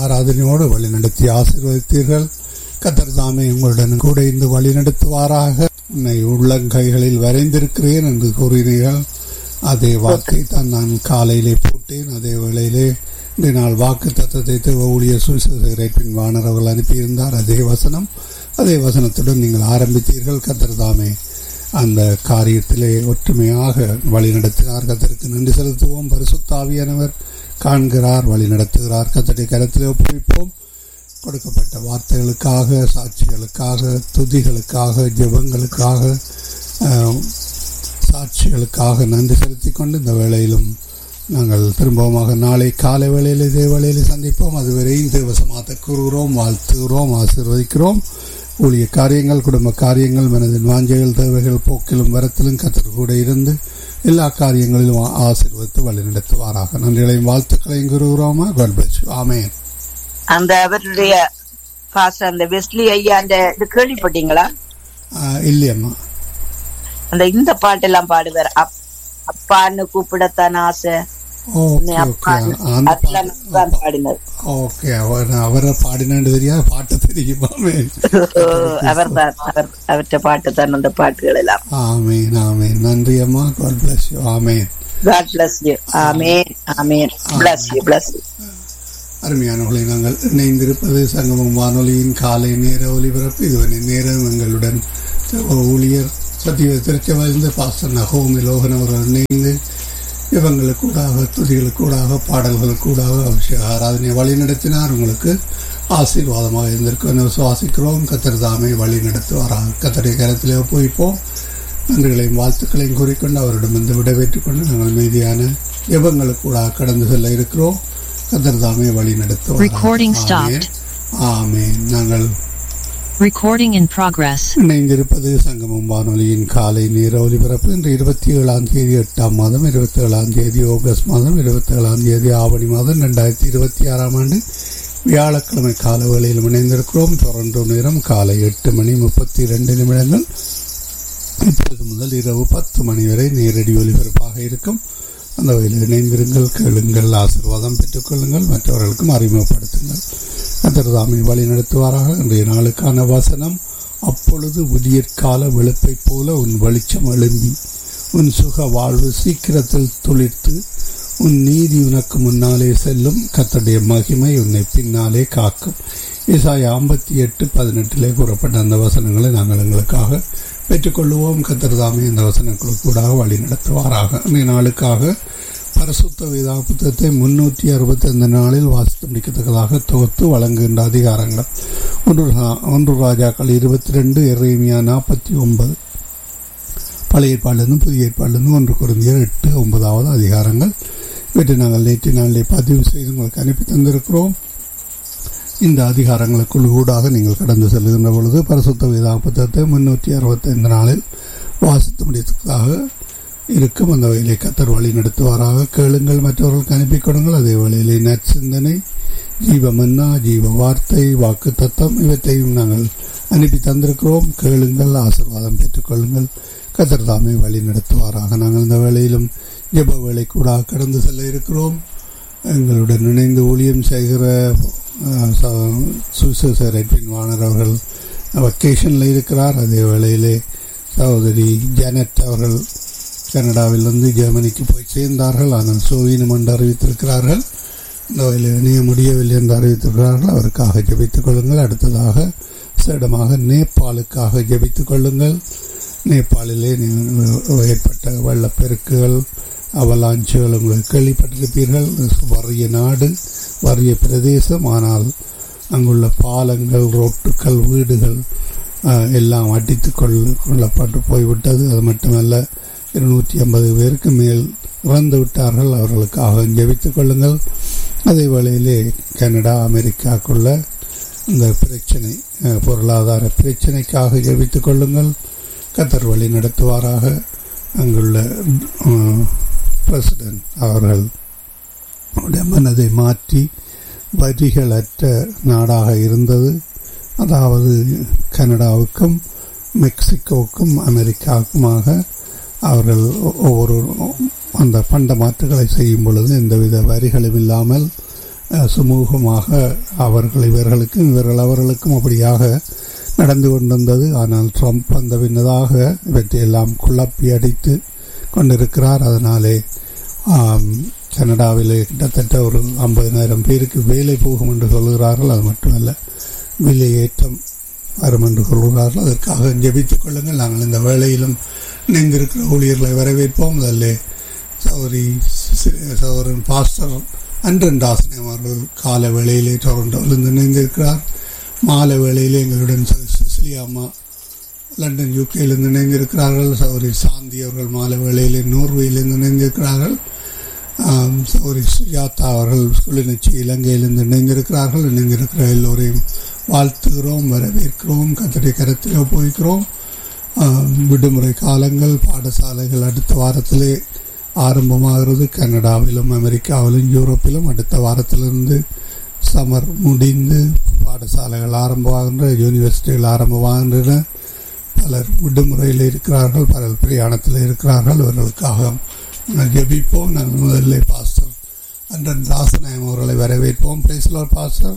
ஆராதனையோடு வழி நடத்தி ஆசீர்வதித்தீர்கள் கத்தர் தாமே உங்களுடன் கூட இருந்து வழி நடத்துவாராக உன்னை உள்ளங்கைகளில் வரைந்திருக்கிறேன் என்று கூறினீர்கள் அதே வாக்கை தான் நான் காலையிலே போட்டேன் அதே வேளையிலே இன்று நாள் வாக்கு தத்துவத்தை ஊழிய சுவிசேஷன் வாணர் அவர்கள் அனுப்பியிருந்தார் அதே வசனம் அதே வசனத்துடன் நீங்கள் ஆரம்பித்தீர்கள் கத்தர் தாமே அந்த காரியத்திலே ஒற்றுமையாக வழி நடத்தினார் கத்தருக்கு நன்றி செலுத்துவோம் பரிசுத்தாவியானவர் காண்கிறார் வழி நடத்துகிறார் கத்தடி கரத்திலே ஒப்புவிப்போம் கொடுக்கப்பட்ட வார்த்தைகளுக்காக சாட்சிகளுக்காக துதிகளுக்காக ஜெபங்களுக்காக சாட்சிகளுக்காக நன்றி செலுத்திக் கொண்டு இந்த வேளையிலும் நாங்கள் திரும்பவுமாக நாளை காலை வேளையில் இதே வேளையில் சந்திப்போம் அதுவரை தேவசமாத்த கூறுகிறோம் வாழ்த்துகிறோம் ஆசீர்வதிக்கிறோம் ஊழிய காரியங்கள் குடும்ப காரியங்கள் மனதின் வாஞ்சைகள் தேவைகள் போக்கிலும் வரத்திலும் கத்தர் கூட இருந்து எல்லா காரியங்களிலும் ஆசீர்வதித்து வழி நடத்துவாராக நன்றிகளையும் வாழ்த்துக்களையும் கூறுகிறோமா காட் ஆமே அந்த அவருடைய பாஸ்டர் அந்த வெஸ்லி ஐயா அந்த இது கேள்விப்பட்டீங்களா இல்லையம்மா அந்த இந்த பாட்டெல்லாம் பாடுவார் அப் அப்பான்னு கூப்பிடத்தான் ஆசை ஓகே ஓகே அந்த அதெல்லாம் பாடினது ஓகே அவர் அவரை பாடினான்னு தெரியாது பாட்டு தெரியுமாமே அவர் தான் அவர் அவற்றை பாட்டு தான் அந்த பாட்டுகள் எல்லாம் ஆமேன் ஆமேன் நன்றி அம்மா God bless you amen God bless you. Amen. Amen. Bless you. Bless you. அருமையானவர்களை நாங்கள் இணைந்திருப்பது சங்கமம் வானொலியின் காலை நேர ஒலிபரப்பு இதுவரை நேரம் எங்களுடன் ஊழியர் சத்திய திருச்சபையிலிருந்து பாஸ்டர் நகோமி லோகன் அவர்கள் இணைந்து இவங்களுக்கூடாக துதிகளுக்கூடாக பாடல்களுக்கூடாக அபிஷேக ஆராதனை வழி நடத்தினார் உங்களுக்கு ஆசீர்வாதமாக இருந்திருக்கும் விசுவாசிக்கிறோம் கத்தர் தாமே வழி நடத்துவாராக கத்தருடைய கரத்திலே ஒப்புவிப்போம் நன்றிகளையும் வாழ்த்துக்களையும் கூறிக்கொண்டு அவரிடம் வந்து விடைபெற்றுக் கொண்டு நாங்கள் மீதியான ஜெபங்களுக்கூடாக கடந்து செல்ல இருக்கிறோம் கத்தர் தாமே வழி Recording stopped. நடத்துவார் ஆமேன் நாங்கள் Recording in progress. இணைந்திருப்பது சங்கமம் வானொலியின் காலை நேர ஒலிபரப்பு இன்று இருபத்தி ஏழாம் தேதி எட்டாம் மாதம் இருபத்தி ஏழாம் தேதி ஆகஸ்ட் மாதம் இருபத்தி ஏழாம் தேதி ஆவணி மாதம் ரெண்டாயிரத்தி இருபத்தி ஆறாம் ஆண்டு வியாழக்கிழமை கால வேளையில் இணைந்திருக்கிறோம் டொரண்டோ நேரம் காலை எட்டு மணி முப்பத்தி இரண்டு நிமிடங்கள் இப்பொழுது முதல் இரவு பத்து மணி வரை நேரடி ஒலிபரப்பாக இருக்கும் அந்த வகையில் இணைந்திருங்கள் கேளுங்கள் ஆசீர்வாதம் பெற்றுக்கொள்ளுங்கள் மற்றவர்களுக்கும் அறிமுகப்படுத்துங்கள் கத்திரதாமை வழி நடத்துவாராக இன்றைய நாளுக்கான வசனம் அப்பொழுது விடியற்கால வெளுப்பைப் போல உன் வெளிச்சம் எழும்பி உன் சுக வாழ்வு சீக்கிரத்தில் துளிர்த்து உன் நீதி உனக்கு முன்னாலே செல்லும் கத்தடைய மகிமை உன்னை பின்னாலே காக்கும் இசாய் ஐம்பத்தி எட்டு பதினெட்டிலே கூறப்பட்ட அந்த வசனங்களை நாங்கள் எங்களுக்காக பெற்றுக்கொள்வோம் கத்திரதாமே இந்த வசனங்களுக்கு கூட வழி நடத்துவாராக இன்றைய நாளுக்காக பரிசுத்த வேதா புத்தகத்தை முன்னூற்றி அறுபத்தி ஐந்து நாளில் வாசித்து முடிக்கத்தக்கதாக தொகுத்து வழங்குகின்ற அதிகாரங்கள் ஒன்று ஒன்று ராஜாக்கள் இருபத்தி ரெண்டு இறைமியா நாற்பத்தி ஒன்பது பழைய ஏற்பாடிலிருந்து புதிய ஏற்பாடிலிருந்து ஒன்று குறைந்த எட்டு ஒன்பதாவது அதிகாரங்கள் இவற்றை நாங்கள் நேற்று நாளிலே பதிவு செய்து உங்களுக்கு அனுப்பி தந்திருக்கிறோம் இந்த அதிகாரங்களுக்குள் ஊடாக நீங்கள் கடந்து செல்கின்ற பொழுது பரிசுத்த வேதா புத்தகத்தை முன்னூற்றி அறுபத்தைந்து நாளில் வாசித்து முடித்ததாக இருக்கும் அந்த வகையிலே கத்தர் வழி நடத்துவாராக கேளுங்கள் மற்றவர்களுக்கு அனுப்பி கொடுங்கள் அதே வேளையிலே நற்சிந்தனை ஜீவ மன்னா ஜீவ வார்த்தை வாக்கு தத்தம் இவற்றையும் நாங்கள் அனுப்பி தந்திருக்கிறோம் கேளுங்கள் ஆசிர்வாதம் பெற்றுக்கொள்ளுங்கள் கத்தர் தாமே வழி நடத்துவாராக நாங்கள் இந்த வேளையிலும் ஜெப வேலை கூட கடந்து செல்ல இருக்கிறோம் எங்களுடன் இணைந்து ஊழியம் செய்கிற சுவிசேஷரின் வாணர் அவர்கள் வெக்கேஷனில் இருக்கிறார் அதே வேளையிலே சகோதரி ஜானட் அவர்கள் கனடாவிலிருந்து ஜெர்மனிக்கு போய் சேர்ந்தார்கள் ஆனால் சோவினம் என்று அறிவித்திருக்கிறார்கள் இந்த வகையில் இணைய முடியவில்லை என்று அறிவித்திருக்கிறார்கள் அவருக்காக ஜபித்துக் கொள்ளுங்கள் அடுத்ததாக சேடமாக நேபாளுக்காக ஜபித்துக் கொள்ளுங்கள் நேபாளிலே ஏற்பட்ட வெள்ளப்பெருக்குகள் அவலாஞ்சுகள் உங்களுக்கு கேள்விப்பட்டிருப்பீர்கள் வறிய நாடு வறிய பிரதேசம் ஆனால் அங்குள்ள பாலங்கள் ரோட்டுகள் வீடுகள் எல்லாம் அடித்து கொள் கொள்ளப்பட்டு போய்விட்டது அது மட்டுமல்ல இருநூற்றி ஐம்பது பேருக்கு மேல் இறந்து விட்டார்கள் அவர்களுக்காக ஜெபித்துக் கொள்ளுங்கள் அதே வேளையிலே கனடா அமெரிக்காக்குள்ள இந்த பிரச்சனை பொருளாதார பிரச்சனைக்காக ஜெபித்துக் கொள்ளுங்கள் கத்தர் வழி நடத்துவாராக அங்குள்ள பிரசிடென்ட் அவர்கள் மனதை மாற்றி வரிகளற்ற நாடாக இருந்தது அதாவது கனடாவுக்கும் மெக்சிகோவுக்கும் அமெரிக்காவுக்குமாக அவர்கள் ஒவ்வொரு அந்த பண்ட மாற்றுகளை செய்யும் பொழுது எந்தவித வரிகளும் இல்லாமல் அஹ், சுமூகமாக அவர்கள் இவர்களுக்கும் இவர்கள் அவர்களுக்கும் அப்படியாக நடந்து கொண்டிருந்தது ஆனால் ட்ரம்ப் அந்த பின்னதாக இவற்றையெல்லாம் குழப்பி அடித்து கொண்டிருக்கிறார் அதனாலே ஆம், கனடாவிலே கிட்டத்தட்ட ஒரு ஐம்பதினாயிரம் பேருக்கு வேலை போகும் என்று சொல்கிறார்கள் அது மட்டுமல்ல விலையேற்றம் வரும் என்று சொல்கிறார்கள் அதற்காக ஜெபித்துக் கொள்ளுங்கள் நாங்கள் இந்த வேளையிலும் இணைந்திருக்கிற ஊழியர்களை வரவேற்போம் அதில் சௌரி சௌரன் பாஸ்டர் அன்றன் தாசனம் அவர்கள் கால வேளையிலே டொரண்டோவிலிருந்து இணைந்திருக்கிறார் மாலை வேளையிலே எங்களுடன் சி- சிசிலி அம்மா லண்டன் யூகேயிலிருந்து இணைந்திருக்கிறார்கள் சௌரி சாந்தி அவர்கள் மாலை வேளையிலே நோர்வேயிலிருந்து இணைந்திருக்கிறார்கள் ஆம், சௌரி சுஜாதா அவர்கள் கிளிநொச்சி இலங்கையிலிருந்து இணைந்திருக்கிறார்கள் இணைந்திருக்கிற எல்லோரையும் வாழ்த்துகிறோம் வரவேற்கிறோம் கத்தடி கரத்தில் ஒப்புவிக்கிறோம் ஆம், விடுமுறை காலங்கள் பாடசாலைகள் அடுத்த வாரத்திலே ஆரம்பமாகிறது கனடாவிலும் அமெரிக்காவிலும் யூரோப்பிலும் அடுத்த வாரத்திலிருந்து சமர் முடிந்து பாடசாலைகள் ஆரம்பமாகின்ற யூனிவர்சிட்டிகள் ஆரம்பமாகின்றன பலர் விடுமுறையில் இருக்கிறார்கள் பலர் பிரயாணத்தில் இருக்கிறார்கள் இவர்களுக்காக நாங்கள் ஜெபிப்போம் நாங்கள் முதலில் பாஸ்டர் அன்றன் ராசநாயம் அவர்களை வரவேற்போம் பேசலாம் pastor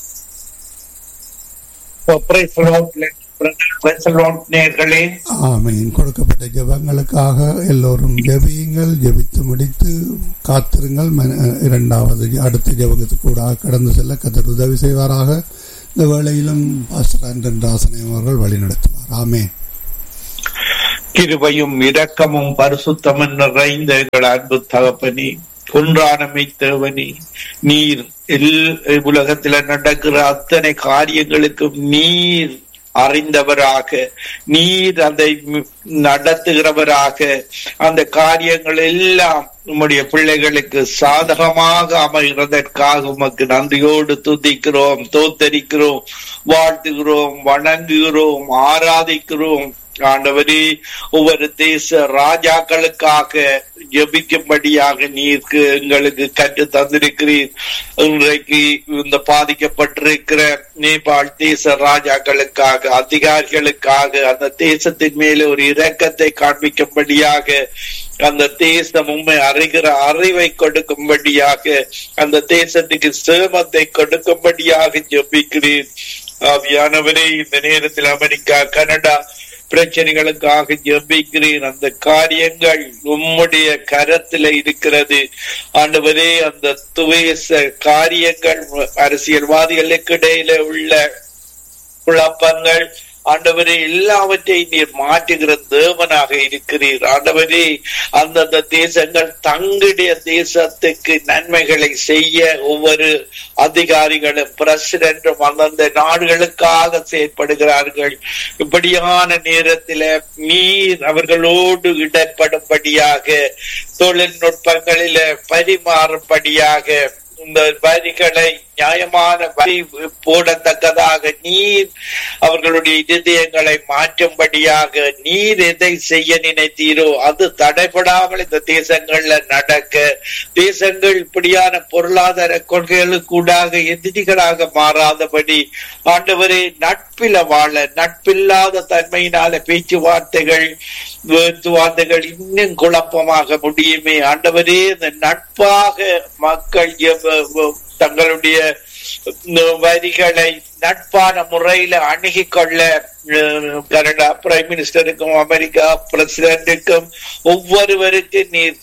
Praise the Lord, praise the Lord, நேயர்களே ஆமீன் கொடுக்கப்பட்ட ஜெபங்களுக்காக எல்லோரும் ஜெபியுங்கள் ஜெபித்து முடித்து காத்திருங்கள் மன- இரண்டாவது அடுத்த ஜெபத்துக்கு கூட கடந்து செல்ல கத்தர் உதவி செய்வாராக இந்த வேளையிலும் பாஸ்டர் அன்றன் ராசநாயம் அவர்கள் வழிநடத்துவார் ஆமேன் கிருபையும் இரக்கமும் பரிசுத்தமும் நிறைந்த எங்கள் அன்பு தகப்பனே குன்றானமை தேவனி நீர் எல் உலகத்துல நடக்கிற அத்தனை காரியங்களுக்கும் நீர் அறிந்தவராக நீர் அதை மி- நடத்துகிறவராக அந்த காரியங்கள் எல்லாம் உம்முடைய பிள்ளைகளுக்கு சாதகமாக அமைகிறதற்காக உமக்கு நன்றியோடு துதிக்கிறோம் தோத்தரிக்கிறோம் வாழ்த்துகிறோம் வணங்குகிறோம் ஆராதிக்கிறோம் ஆண்டவரே ஒவ்வொரு தேச ராஜாக்களுக்காக ஜெபிக்கும்படியாக நீருக்கு எங்களுக்கு கற்று தந்திருக்கிறீர் இன்றைக்கு இந்த பாதிக்கப்பட்டிருக்கிற நேபாள் தேச ராஜாக்களுக்காக அதிகாரிகளுக்காக அந்த தேசத்தின் மேலே ஒரு இரக்கத்தை காண்பிக்கும்படியாக அந்த தேசம் உண்மை அறிகிற அறிவை கொடுக்கும்படியாக அந்த தேசத்துக்கு சேமத்தை கொடுக்கும்படியாக ஜெபிக்கிறேன் ஆவியானவரே இந்த நேரத்தில் அமெரிக்கா கனடா பிரச்சனைகளுக்காக ஜெபிக்கிறேன் அந்த காரியங்கள் உம்முடைய கரத்துல இருக்கிறது ஆண்டவரே அந்த துவேச காரியங்கள் அரசியல்வாதிகளுக்கு இடையில உள்ள குழப்பங்கள் ஆண்டவரே எல்லாவற்றையும் நீர் மாற்றுகிற தேவனாக இருக்கிறீர் ஆண்டவரே அந்தந்த தேசங்கள் தங்களுடைய தேசத்துக்கு நன்மைகளை செய்ய ஒவ்வொரு அதிகாரிகளும் பிரசிடென்டும் அந்தந்த நாடுகளுக்காக செயற்படுகிறார்கள் இப்படியான நேரத்தில நீர் அவர்களோடு இடப்படும்படியாக தொழில்நுட்பங்களில பரிமாறும்படியாக இந்த வரிகளை நியாயமான வரி போடத்தக்கதாக நீர் அவர்களுடைய இருதயங்களை மாற்றும்படியாக நீர் எதை செய்ய நினைத்தீரோ அது தடைபடாமல் இந்த தேசங்கள்ல நடக்க தேசங்கள் இப்படியான பொருளாதார கொள்கைகளுக்கூடாக எதிரிகளாக மாறாதபடி ஆண்டவரே நட்பில வாழ நட்பில்லாத தன்மையினால பேச்சுவார்த்தைகள் பேச்சுவார்த்தைகள் இன்னும் குழப்பமாக முடியுமே ஆண்டவரே இந்த நட்பாக மக்கள் எவ்வ- தங்களுடைய வரிகளை நட்பான முறையில அணுகிக் கொள்ள அஹ், கனடா பிரைம் மினிஸ்டருக்கும் அமெரிக்கா பிரசிடென்ட்டுக்கும் ஒவ்வொருவருக்கு நீர்